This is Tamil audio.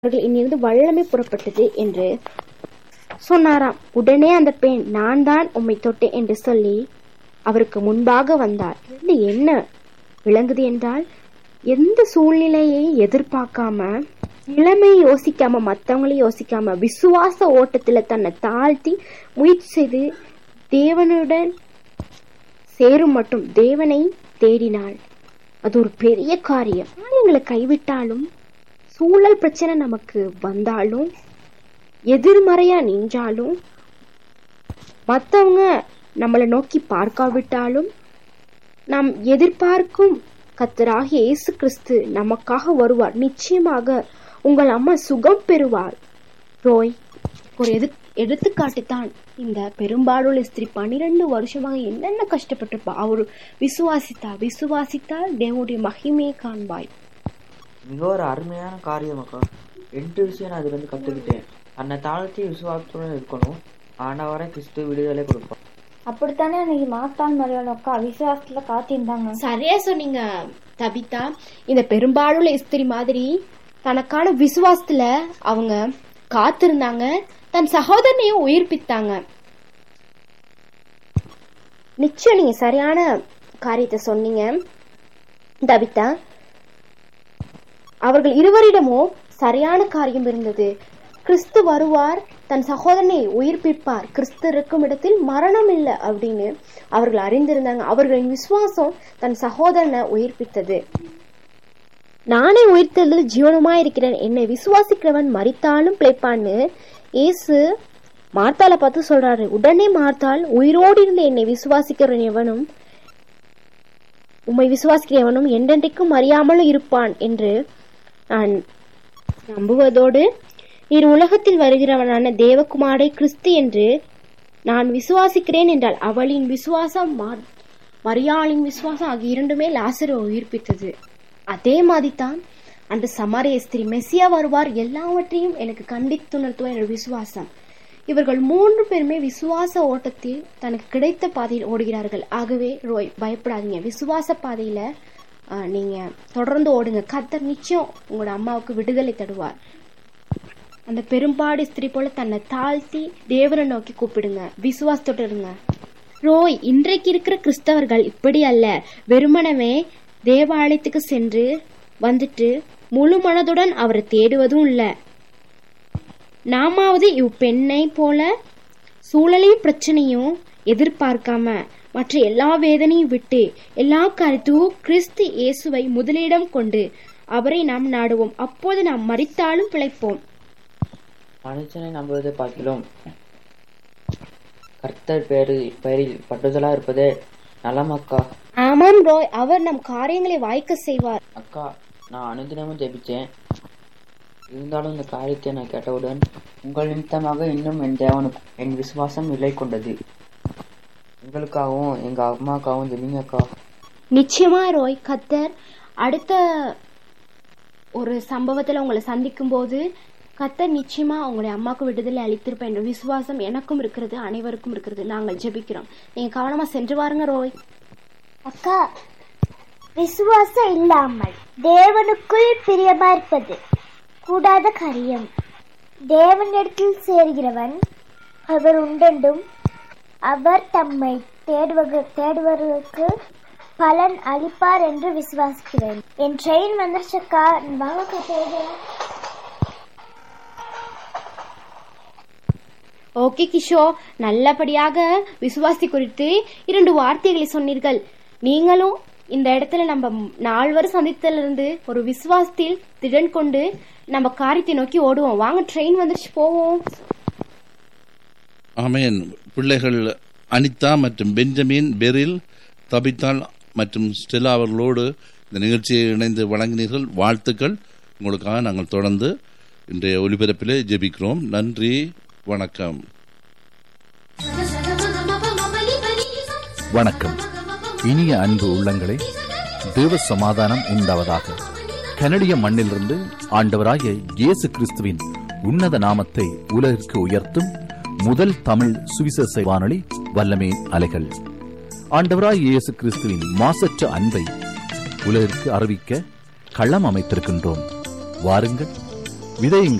அவர்கள் இன்னிருந்து வல்லமை புறப்பட்டது என்று சொன்னாராம் உடனே அந்த பெண் நான் தான் உம்மை தொட்டேன் என்று சொல்லி அவருக்கு முன்பாக வந்தார் இது என்ன விளங்குது என்றால் எந்த சூழ்நிலையை எதிர்பார்க்காம நிலைமையை யோசிக்காம மத்தவங்களை யோசிக்காம விசுவாச ஓட்டத்துல தன்னை தாழ்த்தி முயற்சி செய்து தேவனுடன் சேரும் மட்டும் தேவனை தேடினாள் அது ஒரு பெரிய காரியம் எங்களை கைவிட்டாலும் சூழல் பிரச்சனை நமக்கு வந்தாலும் எதிர்மறையா நின்றாலும் மற்றவங்க நம்மளை நோக்கி பார்க்காவிட்டாலும் நாம் எதிர்பார்க்கும் கத்தராகிய இயேசு கிறிஸ்து நமக்காக வருவார் நிச்சயமாக உங்கள் அம்மா சுகம் பெறுவார் ரோய் ஒரு எது எடுத்துக்காட்டு தான் இந்த பெரும்பாலுள்ள ஸ்திரீ பன்னிரண்டு வருஷமாக என்னென்ன கஷ்டப்பட்டிருப்பா அவர் விசுவாசித்தா விசுவாசித்தால் தேவனுடைய மகிமையை காண்பாய் மிக ஒரு அருமையான காரியம் அக்கா ரெண்டு விஷயம் நான் இதுலேருந்து கற்றுக்கிட்டேன் தன்னை தாழ்த்தி விசுவாசத்துடன் இருக்கணும் ஆண்டவரை கிறிஸ்து விடுதலை கொடுப்பார் அப்படித்தானே அன்னைக்கு மாஸ்தான் மரியாதை அக்கா விசுவாசத்துல காத்திருந்தாங்க சரியா சொன்னீங்க தபிதா இந்த பெரும்பாலுள்ள ஸ்திரி மாதிரி தனக்கான விசுவாசத்துல அவங்க காத்திருந்தாங்க தன் சகோதரனையும் உயிர்ப்பித்தாங்க நிச்சயம் நீங்க சரியான காரியத்தை சொன்னீங்க தபிதா அவர்கள் இருவரிடமும் சரியான காரியம் இருந்தது கிறிஸ்து வருவார் தன் சகோதரனை உயிர்ப்பிப்பார் கிறிஸ்து இருக்கும் இடத்தில் மரணம் இல்லை அப்படின்னு அவர்கள் அறிந்திருந்தாங்க அவர்களின் விசுவாசம் தன் சகோதரனை உயிர்ப்பித்தது நானே உயிர்த்தெழுது ஜீவனுமா இருக்கிறேன் என்னை விசுவாசிக்கிறவன் மரித்தாலும் பிழைப்பான்னு இயேசு மார்த்தால பார்த்து சொல்றாரு உடனே மார்த்தால் உயிரோடு இருந்து என்னை விசுவாசிக்கிறவன் எவனும் உம்மை விசுவாசிக்கிறவனும் என்றென்றைக்கும் அறியாமலும் இருப்பான் என்று நான் நம்புவதோடு நீர் உலகத்தில் வருகிறவனான தேவகுமாரை கிறிஸ்து என்று நான் விசுவாசிக்கிறேன் என்றால் அவளின் விசுவாசம் மா- மரியாளின் விசுவாசம் ஆகிய இரண்டுமே லாசரை உயிர்ப்பித்தது அதே மாதிரிதான் அன்று சமாரிய ஸ்திரீ மெஸ்ஸியா வருவார் எல்லாவற்றையும் எனக்கு கண்டித்துணர்த்துவ என்னோட விசுவாசம் இவர்கள் மூன்று பேருமே விசுவாச ஓட்டத்தில் தனக்கு கிடைத்த பாதையில் ஓடுகிறார்கள் ஆகவே ரோய் பயப்படாதீங்க விசுவாச பாதையில ஆஹ், நீங்க தொடர்ந்து ஓடுங்க கத்தர் நிச்சயம் உங்களோட அம்மாவுக்கு விடுதலை தருவார் அந்த பெரும்பாடு ஸ்திரீ போல தன்னை தாழ்த்தி தேவனை நோக்கி கூப்பிடுங்க விசுவாசத்தோட இருங்க ரோய் இன்றைக்கு இருக்கிற கிறிஸ்தவர்கள் இப்படி அல்ல வெறுமனவே தேவாலயத்துக்கு சென்று வந்துட்டு முழு மனதுடன் அவரை தேடுவதும் இல்ல நாமாவது இவ் பெண்ணை போல சூழலையும் பிரச்சனையும் எதிர்பார்க்காம மற்ற எல்லா வேதனையும் விட்டு எல்லா காரியத்தும் கிறிஸ்து இயேசுவை முதலிடம் கொண்டு அவரை நாம் நாடுவோம் அப்போது நாம் மறித்தாலும் பிழைப்போம் மனுஷனை நம்புவதை பார்க்கிலும் கர்த்தர் பேரு பெயரில் பட்டுதலா இருப்பதே நலம் அக்கா ஆமாம் ரோய் அவர் நம் காரியங்களை வாய்க்க செய்வார் அக்கா நான் அனுதினமும் ஜெபிச்சேன் இருந்தாலும் இந்த காரியத்தை நான் கேட்டவுடன் உங்கள் நிமித்தமாக இன்னும் என் தேவனுக்கு என் விசுவாசம் நிலை கொண்டது உங்களுக்காகவும் எங்க அம்மாக்காகவும் ஜெபிங்க அக்கா நிச்சயமா ரோய் கத்தர் அடுத்த ஒரு சம்பவத்துல உங்களை சந்திக்கும் போது கத்தர் நிச்சயமா உங்களுடைய அம்மாவுக்கு விடுதலை அளித்திருப்பேன் என்ற விசுவாசம் எனக்கும் இருக்கிறது அனைவருக்கும் இருக்கிறது நாங்கள் ஜெபிக்கிறோம் நீங்க கவனமா சென்று வாருங்க ரோய் அக்கா விசுவாசம் இல்லாமல் தேவனுக்குள் பிரியமா இருப்பது கூடாத காரியம் தேவனிடத்தில் சேர்கிறவன் அவர் உண்டென்றும் அவர் தம்மை தேடுவக தேடுவதற்கு பலன் அளிப்பார் என்று விசுவாசிக்கிறேன் என் ட்ரெயின் வந்துருச்சக்கா வாங்க போகிறேன் ஓகே கிஷோ நல்லபடியாக விசுவாசி குறித்து இரண்டு வார்த்தைகளை சொன்னீர்கள் நீங்களும் இந்த இடத்துல நம்ம நால்வர் சந்தித்திலிருந்து ஒரு விசுவாசத்தில் திடன் கொண்டு நம்ம காரியத்தை நோக்கி ஓடுவோம் வாங்க ட்ரெயின் வந்துருச்சு போவோம் ஆமேன் பிள்ளைகள் அனிதா மற்றும் பெஞ்சமின் பெரில் தபித்தாள் மற்றும் ஸ்டெல்லா அவர்களோடு இந்த நிகழ்ச்சியை இணைந்து வழங்கினீர்கள் வாழ்த்துக்கள் உங்களுக்காக நாங்கள் தொடர்ந்து இன்றைய ஒலிபரப்பிலே ஜெபிக்கிறோம் நன்றி வணக்கம் வணக்கம் இனிய அன்பு உள்ளங்களே தேவ சமாதானம் உண்டாவதாக கனடிய மண்ணிலிருந்து ஆண்டவராகிய இயேசு கிறிஸ்துவின் உன்னத நாமத்தை உலகிற்கு உயர்த்தும் முதல் தமிழ் சுவிசேஷ வானொலி வல்லமே அலைகள் ஆண்டவராய் இயேசு கிறிஸ்துவின் மாசற்ற அன்பை உலகிற்கு அறிவிக்க களம் அமைத்திருக்கின்றோம் வாருங்கள் விதையுங்கள்